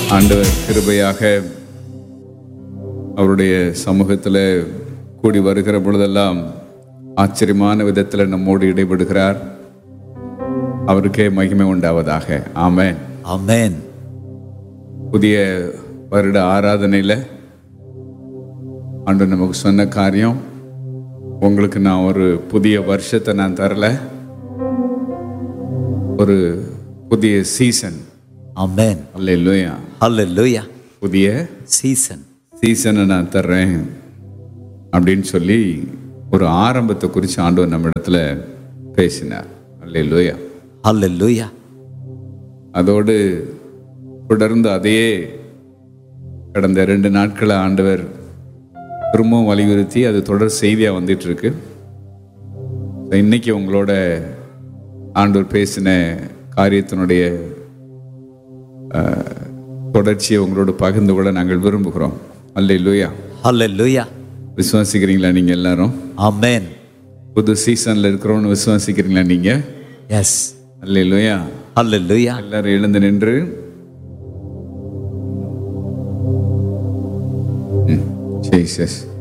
ஆண்டவர் கிருபையாக அவருடைய சமூகத்தில் கூடி வருகிற பொழுதெல்லாம் ஆச்சரியமான விதத்தில் நம்மோடு இடைபடுகிறார் அவருக்கே மகிமை உண்டாவதாக ஆமென் Amen. புதிய வருட ஆராதனையில் ஆண்டு நமக்கு சொன்ன காரியம் உங்களுக்கு நான் ஒரு புதிய வருஷத்தை நான் தரல ஒரு புதிய சீசன் Amen. அல்ல Hallelujah. புதிய Season. சீசனை நான் தர்றேன் அப்படின்னு சொல்லி ஒரு ஆரம்பத்தை குறித்து ஆண்டவர் நம்ம இடத்துல பேசினார் அல்ல Hallelujah. அதோடு தொடர்ந்து அதையே கடந்த ரெண்டு நாட்களை ஆண்டவர் திரும்பவும் வலியுறுத்தி அது தொடர் செய்தியாக வந்துட்டு இருக்கு So, இன்னைக்கு உங்களோட ஆண்டவர் பேசின காரியத்தினுடைய அஹ், தொடர்ச்சியை உங்களோட பகிர்ந்து கொள்ள நாங்கள் விரும்புகிறோம் அல்ல Hallelujah. விசுவாசிக்கிறீங்களா நீங்கள் எல்லாரும் Amen. புது சீசனில் இருக்கிறோன்னு விசுவாசிக்கிறீங்களா நீங்கள் Yes. அல்ல Hallelujah. எல்லாரும் எழுந்து நின்று ம், ஜீசஸ்